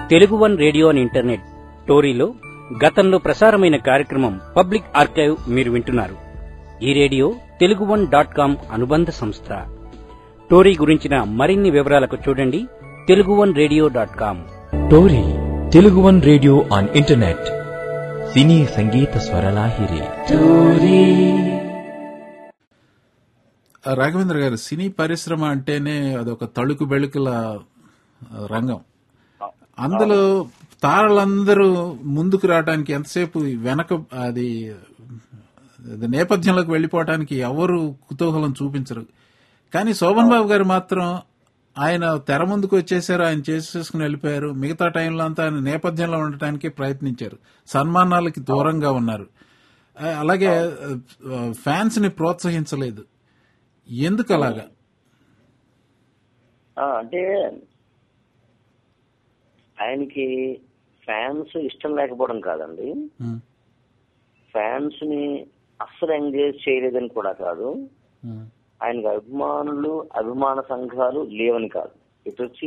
Telugu one radio and internet టోరీలో గతంలో ప్రసారమైన కార్యక్రమం పబ్లిక్ ఆర్కైవ్ మీరు వింటున్నారు ఈ radio Telugu one dot com అనుబంధ సంస్థ టోరీ గురించిన మరిన్ని వివరాలకు చూడండి Telugu one radio dot com TORi Telugu one radio on internet సినీ సంగీత స్వరలాహిరి రాఘవేంద్ర గారు సినీ పరిశ్రమ అంటేనే అదొక తళుకు బెళుకుల రంగం అందులో తారలందరూ ముందుకు రావడానికి ఎంతసేపు వెనక అది అది నేపథ్యంలోకి వెళ్ళిపోవడానికి ఎవరు కుతూహలం చూపించరు కానీ శోభన్ బాబు గారు మాత్రం ఆయన తెర ముందుకు వచ్చేసారు ఆయన చేసేసుకుని వెళ్ళిపోయారు మిగతా టైంలో అంతా ఆయన నేపథ్యంలో ఉండటానికి ప్రయత్నించారు సన్మానాలకి దూరంగా ఉన్నారు ఆ, అలాగే ఫ్యాన్స్ ని ప్రోత్సహించలేదు ఎందుకు అలాగా ఆ, అంటే ఆయనకి ఫ్యాన్స్ ఇష్టం లేకపోవడం కాదండి ఉమ్, ఫ్యాన్స్ ని అస్సలు ఎంగేజ్ చేయలేదని కూడా కాదు ఉమ్, ఆయనకి అభిమానులు అభిమాన సంఘాలు లేవని కాదు ఇటు వచ్చి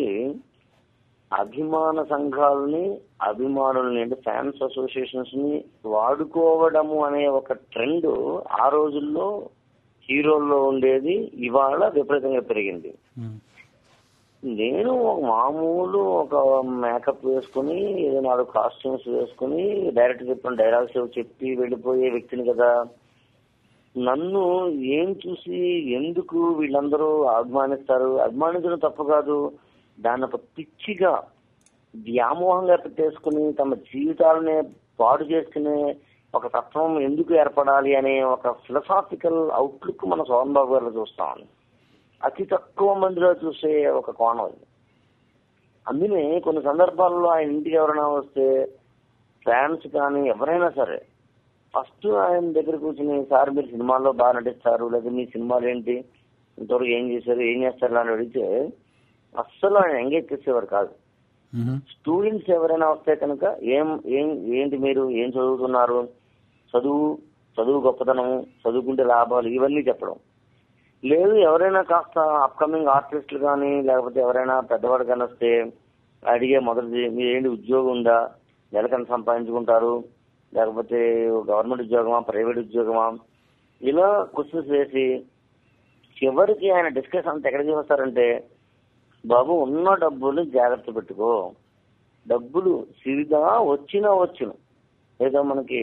అభిమాన సంఘాలని అభిమానులని అంటే ఫ్యాన్స్ అసోసియేషన్స్ ని వాడుకోవడము అనే ఒక ట్రెండ్ ఆ రోజుల్లో హీరోల్లో ఉండేది ఇవాళ విపరీతంగా పెరిగింది ఉమ్, నేను ఒక మామూలు ఒక మేకప్ వేసుకుని ఏదో నాలుగు కాస్ట్యూమ్స్ వేసుకుని డైరెక్ట్ చెప్పిన డైలాగ్స్ ఏవో చెప్పి వెళ్ళిపోయే వ్యక్తిని కదా నన్ను ఏం చూసి ఎందుకు వీళ్ళందరూ అభిమానిస్తారు అభిమానించడం తప్పు కాదు దాన్ని ఒక పిచ్చిగా వ్యామోహంగా పెట్టేసుకుని తమ జీవితాలనే పాడు చేసుకునే ఒక తత్వం ఎందుకు ఏర్పడాలి అనే ఒక ఫిలసాఫికల్ అవుట్లుక్ మన సోహన్ బాబు గారిలో చూస్తాం అతి తక్కువ మందిలో చూసే ఒక కోణం అది అందునే కొన్ని సందర్భాల్లో ఆయన ఇంటికి ఎవరైనా వస్తే ఫ్యాన్స్ కానీ ఎవరైనా సరే ఫస్ట్ ఆయన దగ్గర కూర్చుని సార్ మీరు సినిమాల్లో బాగా నటిస్తారు లేదా మీ సినిమాలు ఏంటి ఇంతవరకు ఏం చేశారు ఏం చేస్తారు అని అడిగితే అస్సలు ఆయన ఎంగేజ్ చేసేవారు కాదు ఉమ్, స్టూడెంట్స్ ఎవరైనా వస్తే కనుక ఏం ఏం ఏంటి మీరు ఏం చదువుతున్నారు చదువు చదువు గొప్పతనము చదువుకుంటే లాభాలు ఇవన్నీ చెప్పడం లేదు ఎవరైనా కాస్త అప్కమింగ్ ఆర్టిస్టులు కానీ లేకపోతే ఎవరైనా పెద్దవాడు కానీ వస్తే అడిగే మొదటిది మీరు ఏంటి ఉద్యోగం ఉందా నెలకని సంపాదించుకుంటారు లేకపోతే గవర్నమెంట్ ఉద్యోగమా ప్రైవేట్ ఉద్యోగమా ఇలా క్వశ్చన్స్ వేసి చివరికి ఆయన డిస్కస్ అంతా ఎక్కడికి వస్తారంటే బాబు ఉన్న డబ్బులు జాగ్రత్త పెట్టుకో డబ్బులు సిరిగా వచ్చినా వచ్చును ఏదో మనకి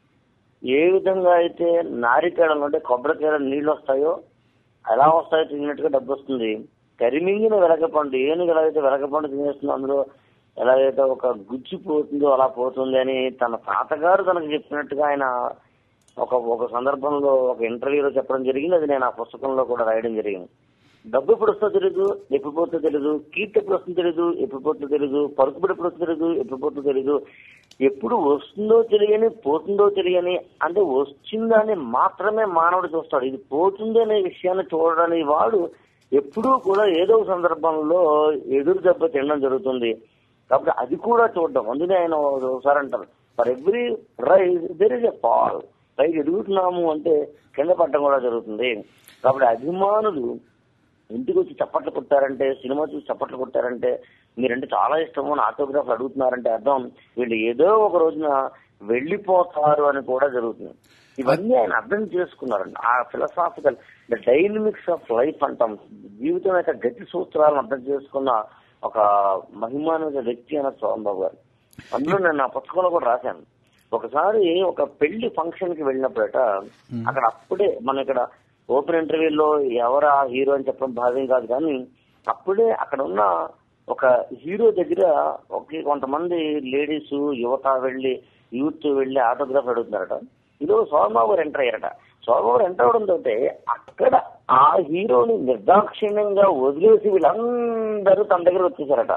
ఏ విధంగా అయితే నారికేళం అంటే కొబ్బరికాయల నీళ్ళు వస్తాయో ఎలా వస్తాయో తిన్నట్టుగా డబ్బు వస్తుంది కరిమింగిన వెలగపండు ఏనుగు ఎలాగైతే వెలగపండు తినేస్తుందో అందులో ఎలాగైతే ఒక గుజ్జు పోతుందో అలా పోతుంది అని తన తాతగారు తనకు చెప్పినట్టుగా ఆయన ఒక ఒక సందర్భంలో ఒక ఇంటర్వ్యూలో చెప్పడం జరిగింది అది నేను ఆ పుస్తకంలో కూడా రాయడం జరిగింది డబ్బు ఎప్పుడు వస్తుందో తెలియదు ఎప్పుడు పోతుందో తెలియదు కీర్తి ఎప్పుడు వస్తుందో తెలియదు ఎప్పుడు పోతుందో తెలియదు పరుకుబడి ఎప్పుడు వస్తుందో తెలియదు ఎప్పుడు పోతుందో తెలియదు ఎప్పుడు వస్తుందో తెలియని పోతుందో తెలియని అంటే వచ్చిందని మాత్రమే మానవుడు చూస్తాడు ఇది పోతుంది అనే విషయాన్ని చూడడానికి వాడు ఎప్పుడూ కూడా ఏదో ఒక సందర్భంలో ఎదురు దెబ్బ తినడం జరుగుతుంది కాబట్టి అది కూడా చూడడం అందుకే ఆయన ఒకసారి అంటారు for every rise there is a fall rise ఎదుగుతున్నాము అంటే కింద పడడం కూడా జరుగుతుంది కాబట్టి అభిమానులు ఇంటికి వచ్చి చప్పట్లు కొట్టారంటే సినిమా చూసి చప్పట్లు కొట్టారంటే మీరంటే చాలా ఇష్టము అని ఆటోగ్రాఫ్ అడుగుతున్నారంటే అర్థం వీళ్ళు ఏదో ఒక రోజున వెళ్ళిపోతారు అని కూడా జరుగుతుంది ఇవన్నీ ఆయన అర్థం చేసుకున్నారండి ఆ philosophical the dynamics of life అంటాం జీవితం యొక్క గతి సూత్రాలను అర్థం చేసుకున్న ఒక మహిమానిత వ్యక్తి అయిన సోమన్ బాబు గారు అందులో నేను నా పుస్తకంలో కూడా రాశాను ఒకసారి ఒక పెళ్లి ఫంక్షన్ కి వెళ్ళినప్పుడట అక్కడ అప్పుడే మన ఇక్కడ ఓపెన్ ఇంటర్వ్యూలో ఎవరా హీరో అని చెప్పడం భావ్యం కాదు కానీ అప్పుడే అక్కడ ఉన్న ఒక హీరో దగ్గర ఒక కొంతమంది లేడీస్ యువత వెళ్ళి యూత్ వెళ్ళి ఆటోగ్రాఫ్ అడుగుతున్నారట ఇదో సోమబాబు గారు ఎంటర్ అయ్యారట సోమబాబు గారు ఎంటర్ అవడంతో అక్కడ ఆ హీరోని నిర్దాక్షిణ్యంగా వదిలేసి వీళ్ళందరూ తన దగ్గర వచ్చేసారట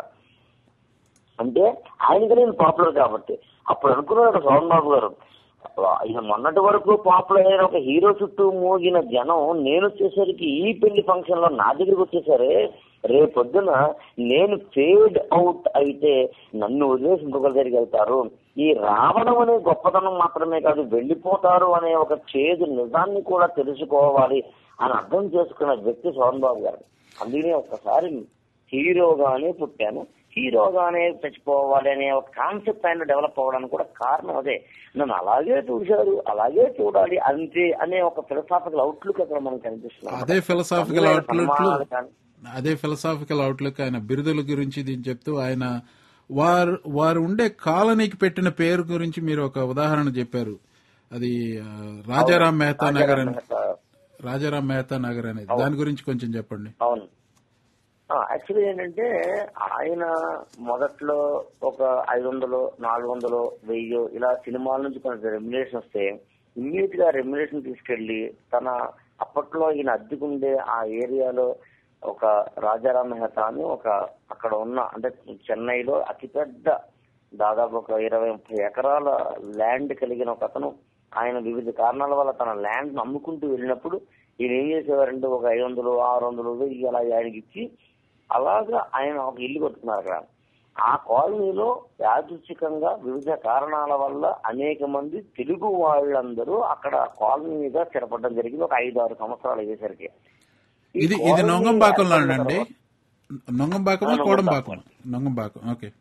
అంటే ఆయనకి నేను పాపులర్ కాబట్టి అప్పుడు అనుకున్నాడు సోమన్ బాబు గారు ఇక మొన్నటి వరకు పాపులర్ అయిన ఒక హీరో చుట్టూ మోగిన జనం నేను వచ్చేసరికి ఈ పెళ్లి ఫంక్షన్ లో నా దగ్గరికి వచ్చేసరే రేపొద్దున నేను ఫేడ్ అవుట్ అయితే నన్ను వదిలేసి ఇంకొకరి దగ్గరికి వెళ్తారు ఈ రావడం అనే గొప్పతనం మాత్రమే కాదు వెళ్ళిపోతారు అనే ఒక చేదు నిజాన్ని కూడా తెలుసుకోవాలి అని అర్థం చేసుకున్న వ్యక్తి సోమన్ బాబు గారు అందుకనే ఒక్కసారి హీరోగానే పుట్టాను హీరోగానే చచ్చిపోవాలి అనే ఒక కాన్సెప్ట్ ఆయన డెవలప్ అవ్వడానికి కూడా కారణం అదే నన్ను అలాగే చూశారు అలాగే చూడాలి అంతే అనే ఒక ఫిలసాఫికల్ అవుట్లుక్ అక్కడ మనకు కనిపిస్తుంది అదే ఫిలసాఫికల్ అందులో అవుట్లుక్ సన్మానాలు కానీ- అదే ఫిలసాఫికల్ అవుట్లుక్ ఆయన బిరుదుల గురించి దీన్ని చెప్తూ ఆయన వారు వారు ఉండే కాలనీకి పెట్టిన పేరు గురించి మీరు ఒక ఉదాహరణ చెప్పారు అది ఆ, రాజారాం మెహతా నగర్ అని రాజారాం మెహతా నగర్ అనేది దాని గురించి కొంచెం చెప్పండి అవును యాక్చువల్లీ ఏంటంటే ఆయన మొదట్లో ఒక ఐదు వందలు నాలుగు వందలు వెయ్యి ఇలా సినిమాల నుంచి కొంత రెమ్యులేషన్ వస్తే ఇమ్మీడియట్ గా రెమ్యులేషన్ తీసుకెళ్లి తన అప్పట్లో ఈయన అద్దెకుండే ఆ ఏరియాలో ఒక రాజారాం మెహతా అని ఒక అక్కడ ఉన్న అంటే చెన్నైలో అతిపెద్ద దాదాపు ఒక ఇరవై ముప్పై ఎకరాల ల్యాండ్ కలిగిన ఒక అతను ఆయన వివిధ కారణాల వల్ల తన ల్యాండ్ అమ్ముకుంటూ వెళ్ళినప్పుడు ఈయన ఏం చేసేవారంటే ఒక ఐదు వందలు ఆరు వందలు వెయ్యి అలా ఆయనకి ఇచ్చి అలాగా ఆయన ఒక ఇల్లు కట్టుకున్నారు అక్కడ ఆ కాలనీలో యాదృచ్ఛికంగా వివిధ కారణాల వల్ల అనేక మంది తెలుగు వాళ్ళందరూ అక్కడ కాలనీగా స్థిరపడడం జరిగింది ఒక ఐదు ఆరు సంవత్సరాలు అయ్యేసరికి ఈ ఇది ఇది కాలనీ నొంగంబాకంలో ఏర్పడిన అండి తర్వాత- నొంగంబాకమా ఆ, కోడంబాకం నొంగంబాకం ఓకే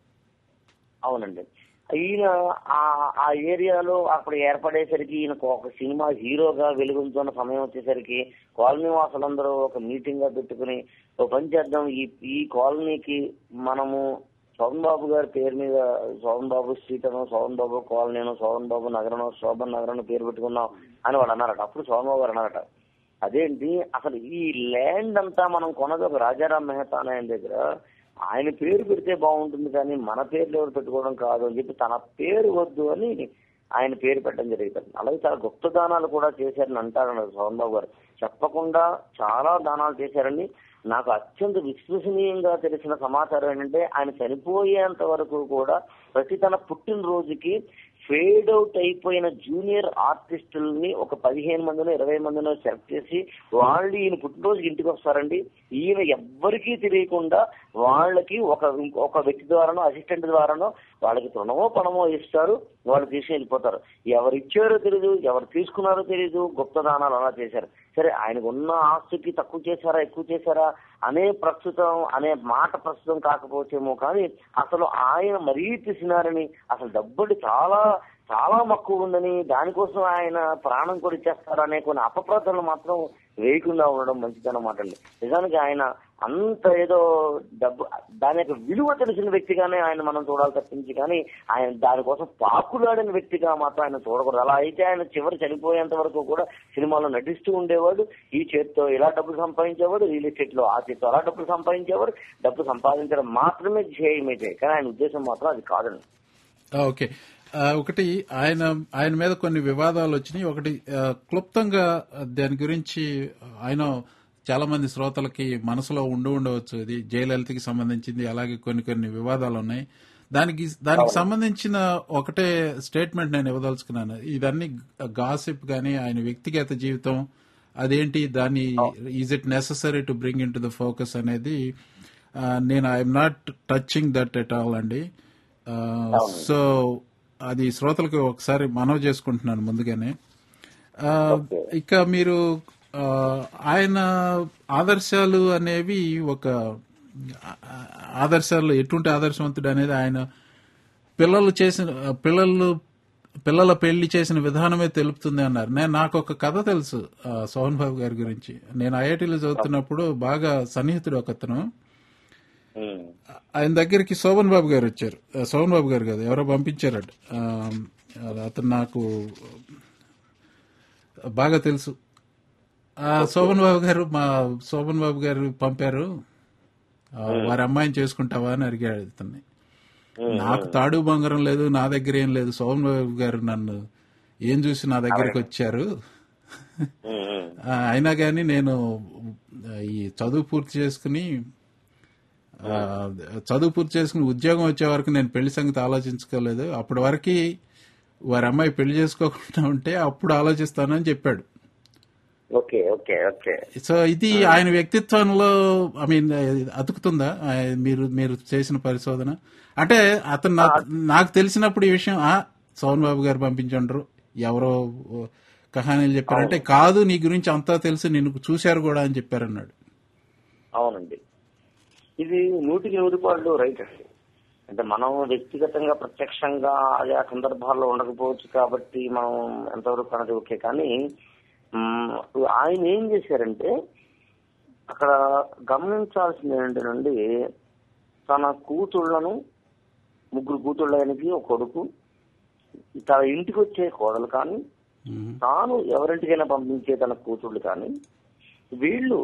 అవునండి ఈయన ఆ ఆ ఏరియాలో అప్పుడు ఏర్పడేసరికి ఈయన ఒక సినిమా హీరోగా వెలుగుతున్న సమయం వచ్చేసరికి కాలనీ వాసులందరూ ఒక మీటింగ్ గా పెట్టుకుని ఓ పని చేద్దాం ఈ ఈ కాలనీకి మనము శోభన్ బాబు గారి పేరు మీద శోభన్ బాబు స్ట్రీట్ అను శోభన్ బాబు కాలనీ అను శోభన్ బాబు నగరం శోభన్ నగరం పేరు పెట్టుకున్నాం అని వాడు అన్నారట అప్పుడు శోభన్ బాబు గారు అన్నారట అదేంటి అసలు ఈ ల్యాండ్ అంతా మనం కొన్నది ఒక రాజారాం మెహతా అనే ఆయన దగ్గర ఆయన పేరు పెడితే బాగుంటుంది కానీ మన పేర్లు ఎవరు పెట్టుకోవడం కాదు అని చెప్పి తన పేరు వద్దు అని ఆయన పేరు పెట్టడం జరిగింది అలాగే చాలా గుప్త దానాలు కూడా చేశారని అంటారు సోమన్ బాబు గారు చెప్పకుండా చాలా దానాలు చేశారని నాకు అత్యంత విశ్వసనీయంగా తెలిసిన సమాచారం ఏంటంటే ఆయన చనిపోయేంత వరకు కూడా ప్రతి తన పుట్టినరోజుకి ఫేడ్ అవుట్ అయిపోయిన జూనియర్ ఆర్టిస్టుల్ని ఒక పదిహేను మందినో ఇరవై మందినో సెలెక్ట్ చేసి వాళ్ళు ఈయన పుట్టినరోజుకి ఇంటికి వస్తారండి ఈయన ఎవ్వరికీ తెలియకుండా వాళ్ళకి ఒక ఒక వ్యక్తి ద్వారానో అసిస్టెంట్ ద్వారానో వాళ్ళకి తృణమో పణమో ఇస్తారు వాళ్ళు తీసుకుని వెళ్ళిపోతారు ఎవరు ఇచ్చారో తెలియదు ఎవరు తీసుకున్నారో తెలియదు గుప్త దానాలు అలా చేశారు సరే ఆయనకు ఉన్న ఆస్తికి తక్కువ చేశారా ఎక్కువ చేశారా అనే ప్రస్తుతం అనే మాట ప్రస్తుతం కాకపోవచ్చేమో కానీ అసలు ఆయన మరీ తీసినారని అసలు డబ్బులు చాలా చాలా మక్కువ ఉందని దానికోసం ఆయన ప్రాణం కూడా ఇచ్చేస్తారు అనే కొన్ని అపప్రదలు మాత్రం వేయకుండా ఉండడం మంచిదన్నమాట అండి నిజానికి ఆయన అంత ఏదో డబ్బు దాని యొక్క విలువ తెలిసిన వ్యక్తిగానే ఆయన మనం చూడాలి తప్పించి కానీ ఆయన దానికోసం పాకులాడిన వ్యక్తిగా మాత్రం ఆయన చూడకూడదు అలా అయితే ఆయన చివరి చనిపోయేంత వరకు కూడా సినిమాలో నటిస్తూ ఉండేవాడు ఈ చేతితో ఇలా డబ్బులు సంపాదించేవాడు రియల్ ఎస్టేట్ లో ఆ చేతితో అలా డబ్బులు సంపాదించేవాడు డబ్బు సంపాదించడం మాత్రమే ధ్యేయమైతే కానీ ఆయన ఉద్దేశం మాత్రం అది కాదండి ఆ, ఓకే ఆ, ఒకటి ఆయన ఆయన మీద కొన్ని వివాదాలు వచ్చినాయి ఒకటి ఆ, క్లుప్తంగా దాని గురించి ఆయన చాలా మంది శ్రోతలకి మనసులో ఉండి ఉండవచ్చు ఇది జయలలితకి సంబంధించింది అలాగే కొన్ని కొన్ని వివాదాలు ఉన్నాయి దానికి దానికి సంబంధించిన ఒకటే స్టేట్మెంట్ నేను ఇవ్వదలుచుకున్నాను ఇదన్నీ గాసిప్ గానీ ఆయన వ్యక్తిగత జీవితం అదేంటి దాన్ని is it necessary to bring into the focus అనేది ఆ, నేను I'm not touching that at all అండి సో అది శ్రోతలకు ఒకసారి మనవి చేసుకుంటున్నాను ముందుగానే ఆ, ఇక మీరు ఆ, ఆయన ఆదర్శాలు అనేవి ఒక ఆ, ఆదర్శాలు ఎటువంటి ఆదర్శవంతుడు అనేది ఆయన పిల్లలు చేసిన పిల్లలు పిల్లల పెళ్లి చేసిన విధానమే తెలుపుతుంది అన్నారు నేను నాకు ఒక కథ తెలుసు ఆ, సోహన్ బాబు గారి గురించి నేను ఐఐటీలో చదువుతున్నప్పుడు బాగా సన్నిహితుడు ఒక అతను ఉమ్. ఆయన దగ్గరికి శోభన్ బాబు గారు వచ్చారు ఆ, శోభన్ బాబు గారు కాదు ఎవరో పంపించారట ఆ, అతను నాకు బాగా తెలుసు ఆ, శోభన్ బాబు గారు మా శోభన్ బాబు గారు పంపారు ఆ, వారి అమ్మాయిని చేసుకుంటావా అని అడిగాడు అతన్ని నాకు తాడు బంగారం లేదు నా దగ్గర ఏం లేదు శోభన్ బాబు గారు నన్ను ఏం చూసి నా దగ్గరికి వచ్చారు ఉమ్, ఉమ్. ఆ, అయినా కానీ నేను ఆ, ఈ చదువు పూర్తి చేసుకుని ఆ, చదువు పూర్తి చేసుకుని ఉద్యోగం వచ్చే వరకు నేను పెళ్లి సంగతి ఆలోచించుకోలేదు అప్పటి వరకు వారి అమ్మాయి పెళ్లి చేసుకోకుండా ఉంటే అప్పుడు ఆలోచిస్తానని చెప్పాడు ఓకే ఓకే ఓకే సో ఇది ఆయన వ్యక్తిత్వంలో ఐ మీన్ అతుకుతుందా ఆ, మీరు మీరు చేసిన పరిశోధన అంటే అతను నా- నాకు తెలిసినప్పుడు ఈ విషయం ఆ సోన్ బాబు గారు పంపించండ్రు ఎవరో ఓ కహానీలు చెప్పారంటే కాదు నీ గురించి అంతా తెలుసు నిన్ను చూశారు కూడా అని చెప్పారన్నాడు అవునండి ఇది నూటికి నూరు పాళ్ళు రైట్ అండి అంటే మనం వ్యక్తిగతంగా ప్రత్యక్షంగా ఆయా సందర్భాల్లో ఉండకపోవచ్చు కాబట్టి మనం ఎంతవరకు అనేది ఓకే కానీ మ్, ఆయన ఏం చేశారంటే అక్కడ గమనించాల్సింది ఏంటంటే తన కూతుళ్లను ముగ్గురు కూతుళ్ళకి ఒక కొడుకు తన ఇంటికి వచ్చే కోడలు కానీ తాను ఎవరింటికైనా పంపించే తన కూతుళ్ళు కానీ వీళ్ళు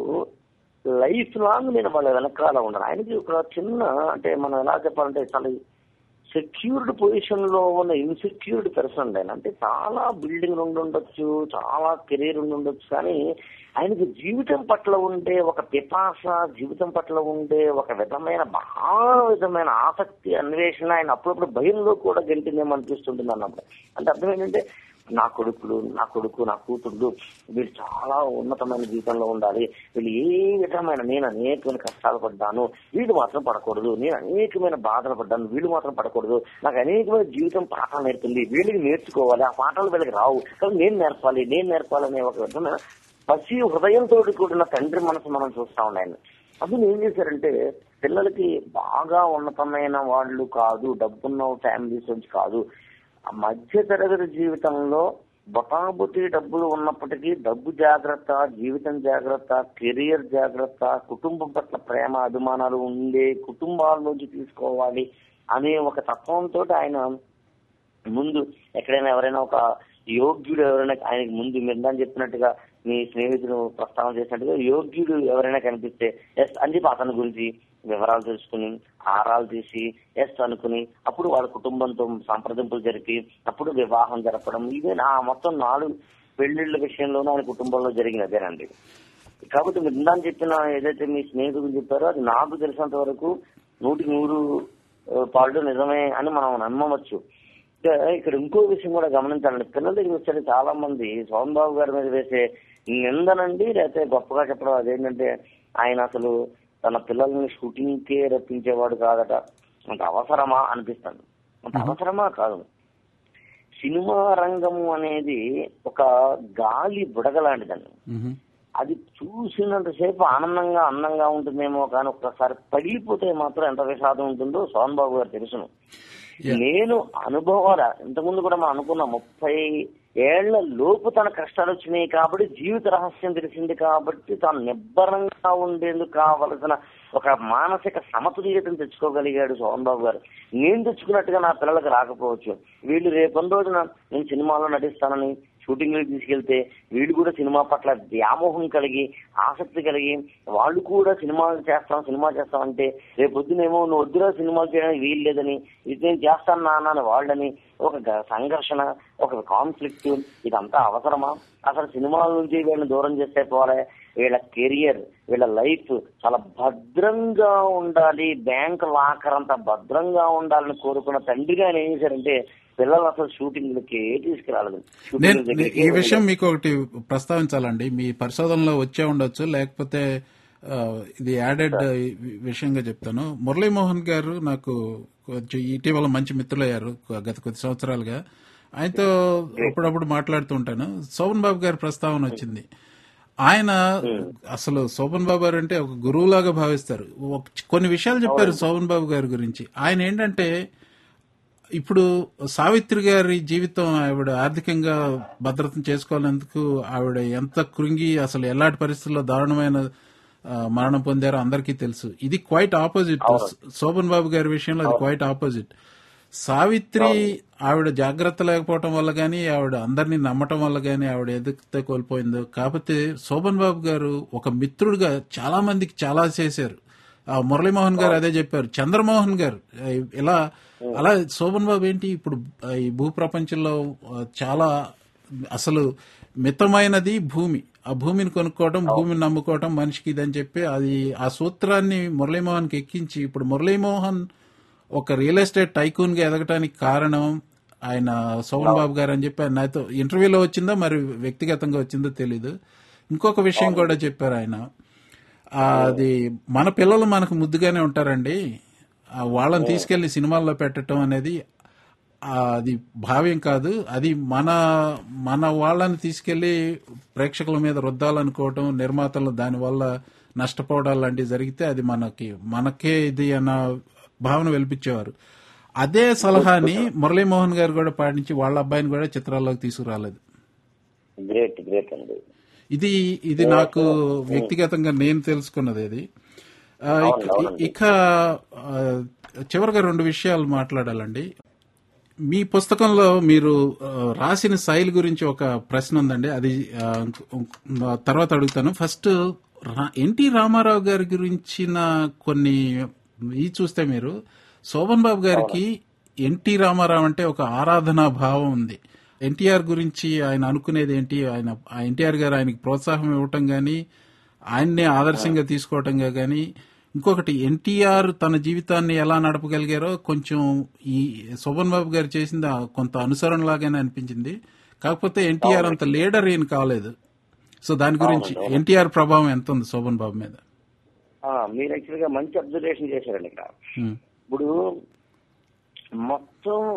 లైఫ్ లాంగ్ నేను వాళ్ళ వెనకాల ఉండను ఆయనకి ఒక చిన్న అంటే మనం ఎలా చెప్పాలంటే చాలా సెక్యూర్డ్ పొజిషన్ లో ఉన్న ఇన్సెక్యూర్డ్ పర్సన్ ఆయన అంటే చాలా బిల్డింగ్ ఉండి ఉండొచ్చు చాలా కెరీర్ ఉండి ఉండొచ్చు కానీ ఆయనకి జీవితం పట్ల ఉండే ఒక పిపాస జీవితం పట్ల ఉండే ఒక విధమైన బాగా విధమైన ఆసక్తి అన్వేషణ ఆయన అప్పుడప్పుడు భయంలో కూడా గెలిపిందేమో అనిపిస్తుంటుంది అన్నప్పుడు అంటే అర్థం ఏంటంటే నా కొడుకులు నా కొడుకు నా కూతుళ్ళు వీళ్ళు చాలా ఉన్నతమైన జీవితంలో ఉండాలి వీళ్ళు ఏ విధమైన నేను అనేకమైన కష్టాలు పడ్డాను వీళ్ళు మాత్రం పడకూడదు నేను అనేకమైన బాధలు పడ్డాను వీళ్ళు మాత్రం పడకూడదు నాకు అనేకమైన జీవితం పాఠాలు నేర్పింది వీళ్ళకి నేర్చుకోవాలి ఆ పాఠాలు వీళ్ళకి రావు కానీ నేను నేర్పాలి నేను నేర్పాలి అనే ఒక విధమైన పసి హృదయంతో కూడిన తండ్రి మనసు మనం చూస్తా ఉన్నాయని అప్పుడు ఏం చేశారంటే పిల్లలకి బాగా ఉన్నతమైన వాళ్ళు కాదు డబ్బున్న ఫ్యామిలీస్ నుంచి కాదు ఆ మధ్య తరగతి జీవితంలో బొటాబుటి డబ్బులు ఉన్నప్పటికీ డబ్బు జాగ్రత్త జీవితం జాగ్రత్త కెరియర్ జాగ్రత్త కుటుంబం పట్ల ప్రేమ అభిమానాలు ఉండే కుటుంబాల నుంచి తీసుకోవాలి అనే ఒక తత్వంతో ఆయన ముందు ఎక్కడైనా ఎవరైనా ఒక యోగ్యుడు ఎవరైనా ఆయనకి ముందు మీరు ఇందాక చెప్పినట్టుగా మీ స్నేహితులు ప్రస్తావన చేసినట్టుగా యోగ్యుడు ఎవరైనా కనిపిస్తే ఎస్ అని చెప్పి అతని గురించి వివరాలు తెలుసుకుని ఆరాలు తీసి ఎస్ అనుకుని అప్పుడు వాళ్ళ కుటుంబంతో సంప్రదింపులు జరిపి అప్పుడు వివాహం జరపడం ఇదే నా మొత్తం నాలుగు పెళ్లిళ్ళ విషయంలోనూ ఆయన కుటుంబంలో జరిగినదేనండి కాబట్టి మీరు ఇందాక చెప్పిన ఏదైతే మీ స్నేహితులు చెప్పారో అది నాకు తెలిసినంత వరకు నూటికి నూరు ఆ, పాళ్ళు నిజమే అని మనం నమ్మవచ్చు ఇక ఇక్కడ ఇంకో విషయం కూడా గమనించాలండి పిల్లల దగ్గర వచ్చే చాలా మంది సోమన్ బాబు గారి మీద వేసే నిందనండి లేకపోతే గొప్పగా చెప్పడం అదేంటంటే ఆయన అసలు తన పిల్లల్ని షూటింగ్ కే రప్పించేవాడు కాదట అంత అవసరమా అనిపిస్తాడు అంత అవసరమా కాదు సినిమా రంగము అనేది ఒక గాలి బుడగ లాంటిదండి అది చూసినంతసేపు ఆనందంగా అందంగా ఉంటుందేమో కానీ ఒక్కసారి పగిలిపోతే మాత్రం ఎంత విషాదం ఉంటుందో సోహన్ బాబు గారు తెలుసును నేను అనుభవాల ఇంతకుముందు కూడా మనం అనుకున్న ముప్పై ఏళ్ల లోపు తన కష్టాలు వచ్చినాయి కాబట్టి జీవిత రహస్యం తెలిసింది కాబట్టి తాను నిబ్బరంగా ఉండేందుకు కావలసిన ఒక మానసిక సమతుల్యతను తెచ్చుకోగలిగాడు సోహన్ బాబు గారు నేను తెచ్చుకున్నట్టుగా నా పిల్లలకు రాకపోవచ్చు వీళ్ళు రేపటి రోజున నేను సినిమాలో నటిస్తానని షూటింగ్ తీసుకెళ్తే వీళ్ళు కూడా సినిమా పట్ల వ్యామోహం కలిగి ఆసక్తి కలిగి వాళ్ళు కూడా సినిమాలు చేస్తాం సినిమా చేస్తాం అంటే రేపు పొద్దునేమో నువ్వు వద్దురా సినిమాలు చేయడానికి వీలు లేదని ఇది నేను చేస్తాను నాన్న అని వాళ్ళని ఒక గ- సంఘర్షణ ఒక కాన్ఫ్లిక్ట్ ఇదంతా అవసరమా అసలు సినిమాల నుంచి వీళ్ళని దూరం చేస్తే పోలే వీళ్ళ కెరియర్ వీళ్ళ లైఫ్ చాలా భద్రంగా ఉండాలి బ్యాంక్ లాకర్ అంతా భద్రంగా ఉండాలని కోరుకున్న తండ్రిగా ఆయన ఏం చేశారంటే పిల్లలు అసలు షూటింగ్లకి తీసుకురాలేదు నేను షూటింగ్ దగ్గరికి ఈ విషయం మీకు ఒకటి ప్రస్తావించాలండి మీ పరిశోధనలో వచ్చే ఉండొచ్చు లేకపోతే ఆ, ఇది యాడెడ్ విషయంగా చెప్తాను మురళీమోహన్ గారు నాకు కొంచెం ఇటీవల మంచి మిత్రులయ్యారు గత కొద్ది సంవత్సరాలుగా ఆయనతో అప్పుడప్పుడు మాట్లాడుతూ ఉంటాను శోభన్ బాబు గారి ప్రస్తావన వచ్చింది ఆయన అసలు శోభన్ బాబు గారు అంటే ఒక గురువులాగా భావిస్తారు ఒక- కొన్ని విషయాలు చెప్పారు శోభన్ బాబు గారి గురించి ఆయన ఏంటంటే ఇప్పుడు సావిత్రి గారి జీవితం ఆవిడ ఆర్థికంగా భద్రత చేసుకోవాలందుకు ఆవిడ ఎంత కృంగి అసలు ఎలాంటి పరిస్థితుల్లో దారుణమైన ఆ, మరణం పొందారో అందరికీ తెలుసు ఇది క్వైట్ ఆపోజిట్ శోభన్ బాబు గారి విషయంలో అది క్వైట్ ఆపోజిట్ సావిత్రి ఆవిడ జాగ్రత్త లేకపోవటం వల్ల గానీ ఆవిడ అందరినీ నమ్మటం వల్ల గానీ ఆవిడ ఎదుగుతే కోల్పోయిందో కాకపోతే శోభన్ బాబు గారు ఒక మిత్రుడిగా చాలా మందికి చాలా చేశారు ఆ మురళీమోహన్ గారు అదే చెప్పారు చంద్రమోహన్ గారు ఆ, ఇలా అలా శోభన్ బాబు ఏంటి ఇప్పుడు ఆ, ఈ భూ ప్రపంచంలో ఆ, చాలా అసలు మితమైనది భూమి ఆ భూమిని కొనుక్కోవడం భూమిని నమ్ముకోవడం మనిషికి ఇదని చెప్పి అది ఆ సూత్రాన్ని మురళీమోహన్కి ఎక్కించి ఇప్పుడు మురళీమోహన్ ఒక రియల్ ఎస్టేట్ టైకూన్ గా ఎదగటానికి కారణం ఆయన శోభన్ బాబు గారు అని చెప్పి ఆయన నాతో ఇంటర్వ్యూలో వచ్చిందో మరి వ్యక్తిగతంగా వచ్చిందో తెలీదు ఇంకొక విషయం కూడా చెప్పారు ఆయన ఆ, అది మన పిల్లలు మనకు ముద్దుగానే ఉంటారండి ఆ, వాళ్ళని తీసుకెళ్లి సినిమాల్లో పెట్టడం అనేది ఆ, అది భావ్యం కాదు అది మన మన వాళ్ళని తీసుకెళ్లి ప్రేక్షకుల మీద రుద్దాలనుకోవటం నిర్మాతలు దానివల్ల నష్టపోవడాలు లాంటివి జరిగితే అది మనకి మనకే ఇది అన్న భావన వెలిపించేవారు అదే సలహాని మురళీమోహన్ గారు కూడా పాటించి వాళ్ళ అబ్బాయిని కూడా చిత్రాల్లోకి తీసుకురాలేదు గ్రేట్ గ్రేట్ అండి ఇది ఇది నాకు వ్యక్తిగతంగా నేను తెలుసుకున్నది ఇది ఆ, ఇక- అవునండి. ఇక ఆ, చివరిగా రెండు విషయాలు మాట్లాడాలండి మీ పుస్తకంలో మీరు ఆ, రాసిన శైలి గురించి ఒక ప్రశ్న ఉందండి అది ఆ, ఆ, తర్వాత అడుగుతాను ఫస్ట్ రా- ఎన్టీ రామారావు గారి గురించిన కొన్ని ఈ చూస్తే మీరు శోభన్ బాబు గారికి ఎన్టీ రామారావు అంటే ఒక ఆరాధనా భావం ఉంది ఎన్టీఆర్ గురించి ఆయన అనుకునేది ఏంటి ఆయన ఆ ఎన్టీఆర్ గారు ఆయనకి ప్రోత్సాహం ఇవ్వటం గాని ఆయన్నే ఆదర్శంగా తీసుకోవటంగా గాని ఇంకొకటి ఎన్టీఆర్ తన జీవితాన్ని ఎలా నడపగలిగారో కొంచెం ఈ శోభన్ బాబు గారు చేసింది ఆ కొంత అనుసరణ లాగానే అనిపించింది కాకపోతే ఎన్టీఆర్ అంత లీడర్ ఏం కాలేదు సో దాని గురించి ఎన్టీఆర్ ప్రభావం ఎంత ఉంది శోభన్ బాబు మీద ఆ, మీరు యాక్చువల్ గా మంచి అబ్జర్వేషన్ చేశారండి ఇక్కడ ఉమ్, ఇప్పుడు మొత్తం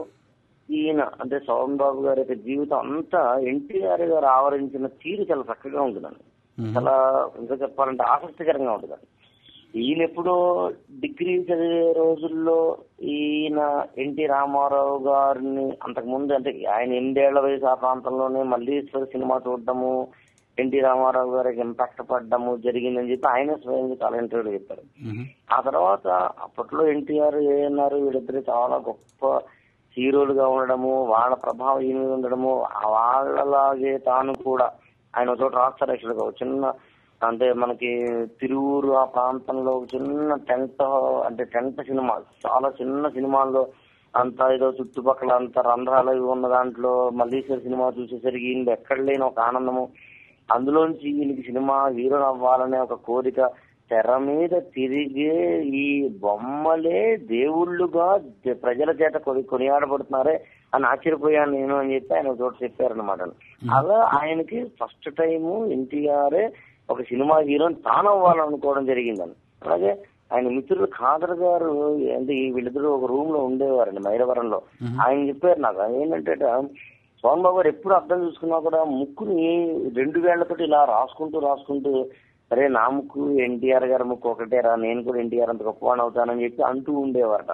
ఈయన అంటే శోభన్ బాబు గారి యొక్క జీవితం అంతా ఎన్టీఆర్ గారు ఆవరించిన తీరు చాలా చక్కగా ఉంటుందండి చాలా ఇంకా చెప్పాలంటే ఆసక్తికరంగా ఉంటుందండి ఈయన ఎప్పుడో డిగ్రీ చదివే రోజుల్లో ఈయన ఎన్టీ రామారావు గారిని అంతకు ముందు అంటే ఆయన ఎనిమిదేళ్ల వయసు ఆ ప్రాంతంలోనే మల్లీశ్వర సినిమా చూడడము ఎన్టీ రామారావు గారికి ఇంపాక్ట్ పడ్డము జరిగిందని చెప్పి ఆయన స్వయంగా చాలా ఇంటర్వ్యూలో చెప్పారు ఉమ్, ఆ తర్వాత అప్పట్లో ఎన్టీఆర్ ఏఎన్ఆర్ వీళ్ళిద్దరు చాలా గొప్ప హీరోలుగా ఉండడము వాళ్ళ ప్రభావం ఈయన మీద ఉండడము ఆ వాళ్ళలాగే తాను కూడా ఆయన ఒక చోట రాస్తారు యాక్చువల్ గా ఒక చిన్న అంటే మనకి తిరువురు ఆ ప్రాంతంలో ఒక చిన్న టెంట్ అంటే టెంట్ సినిమా చాలా చిన్న సినిమాల్లో అంతా ఏదో చుట్టుపక్కల అంత రంధ్రాలు ఇవి ఉన్న దాంట్లో మల్లీశ్వర సినిమా చూసేసరికి ఈయన ఎక్కడ లేని ఒక ఆనందము అందులోంచి ఈయనకి సినిమా హీరో అవ్వాలనే ఒక కోరిక తెర మీద తిరిగే ఈ బొమ్మలే దేవుళ్ళుగా ద- ప్రజల చేత కొని కొనియాడబడుతున్నారే అని ఆశ్చర్యపోయాను నేను అని చెప్పి ఆయన ఒక చోట చెప్పారనమాట అలా ఆయనకి ఫస్ట్ టైం ఎన్టీఆర్ ఒక సినిమా హీరోని తాను అవ్వాలనుకోవడం జరిగిందని అలాగే ఆయన మిత్రుడు ఖాదర్ గారు అంటే ఈ వీళ్ళిద్దరు ఒక రూమ్ లో ఉండేవారండి మైలవరంలో ఆయన చెప్పారు నాకు ఏంటంటే సోన్ బాబు గారు ఎప్పుడు అర్థం చూసుకున్నా కూడా ముక్కుని రెండు వేళ్లతోటి ఇలా రాసుకుంటూ రాసుకుంటూ అరే నా ముక్కు ఎన్టీఆర్ గారి ముక్కు ఒకటేరా నేను కూడా ఎన్టీఆర్ అంత గొప్పవాడిని అవుతానని చెప్పి అంటూ ఉండేవారట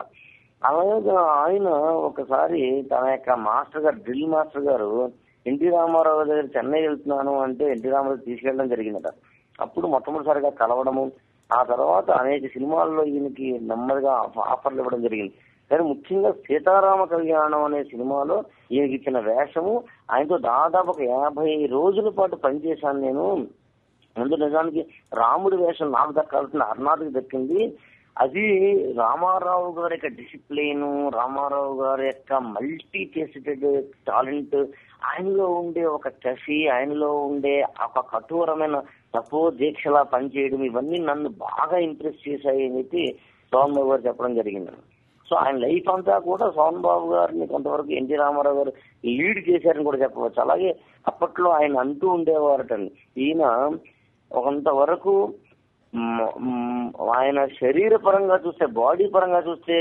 అలాగే ఆయన ఒకసారి తన యొక్క master garu drill master garu NT Rama Rao దగ్గర చెన్నై వెళ్తున్నాను అంటే ఎన్టీ రామారావు తీసుకెళ్ళడం జరిగిందట అప్పుడు మొట్టమొదటిసారిగా కలవడము ఆ తర్వాత అనేక సినిమాల్లో ఈయనకి నెమ్మదిగా ఆఫ- ఆఫర్లు ఇవ్వడం జరిగింది కానీ ముఖ్యంగా సీతారామ కళ్యాణం అనే సినిమాలో ఈయనకి ఇచ్చిన వేషము ఆయనతో దాదాపు ఒక యాభై రోజుల పాటు పనిచేశాను నేను ముందు నిజానికి రాముడి వేషం నాకు దక్కాల్సిన అర్నాథ్కి దక్కింది అది రామారావు గారి యొక్క డిసిప్లిన్ రామారావు గారి యొక్క మల్టీ ఫేసిటెడ్ టాలెంట్ ఆయనలో ఉండే ఒక కసి ఆయనలో ఉండే ఒక కఠోరమైన తపో దీక్షలా పనిచేయడం ఇవన్నీ నన్ను బాగా ఇంప్రెస్ చేశాయి అని చెప్పి సోహన్ బాబు గారు చెప్పడం జరిగింది సో ఆయన లైఫ్ అంతా కూడా సోహన్ బాబు గారిని కొంతవరకు ఎన్టీ రామారావు గారు లీడ్ చేశారని కూడా చెప్పవచ్చు అలాగే అప్పట్లో ఆయన అంటూ ఉండేవారటండి ఈయన కొంత వరకు మ్, మ్, ఆయన శరీర పరంగా చూస్తే బాడీ పరంగా చూస్తే